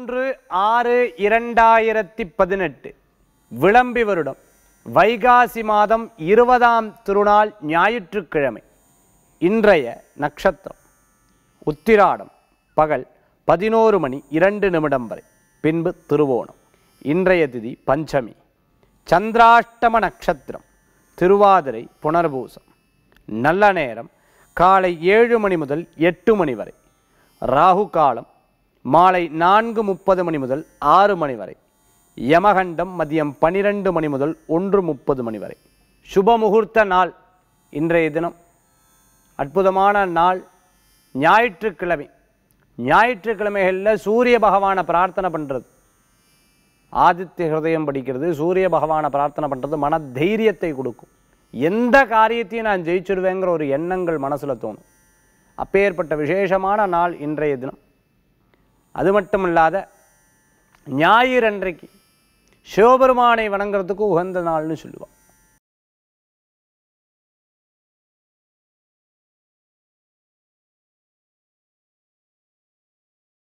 பதினொன்று ஆறு இரண்டாயிரத்தி பதினெட்டு விளம்பி வருடம் வைகாசி மாதம் இருபதாம் திருநாள் ஞாயிற்றுக்கிழமை இன்றைய நட்சத்திரம் உத்திராடம் பகல் பதினோரு மணி இரண்டு நிமிடம் வரை பின்பு திருவோணம் இன்றைய திதி பஞ்சமி சந்திராஷ்டம நட்சத்திரம் திருவாதிரை புனர்பூசம் நல்ல நேரம் காலை ஏழு மணி முதல் எட்டு மணி வரை ராகு காலம் மாலை நான்கு முப்பது மணி முதல் ஆறு மணி வரை யமகண்டம் மதியம் பனிரெண்டு மணி முதல் ஒன்று முப்பது மணி வரை சுப முகூர்த்த நாள் இன்றைய தினம் அற்புதமான நாள் ஞாயிற்றுக்கிழமை ஞாயிற்றுக்கிழமைகளில் சூரிய பகவானை பிரார்த்தனை பண்ணுறது ஆதித்ய ஹிருதயம் படிக்கிறது சூரிய பகவானை பிரார்த்தனை பண்ணுறது மன தைரியத்தை கொடுக்கும் எந்த காரியத்தையும் நான் ஜெயிச்சிடுவேங்கிற ஒரு எண்ணங்கள் மனசில் தோணும் அப்பேற்பட்ட விசேஷமான நாள் இன்றைய தினம் அது மட்டும் இல்லாத ஞாயிறு அன்றைக்கு சிவபெருமானை வணங்குறதுக்கு உகந்த நாள்னு சொல்லுவாள்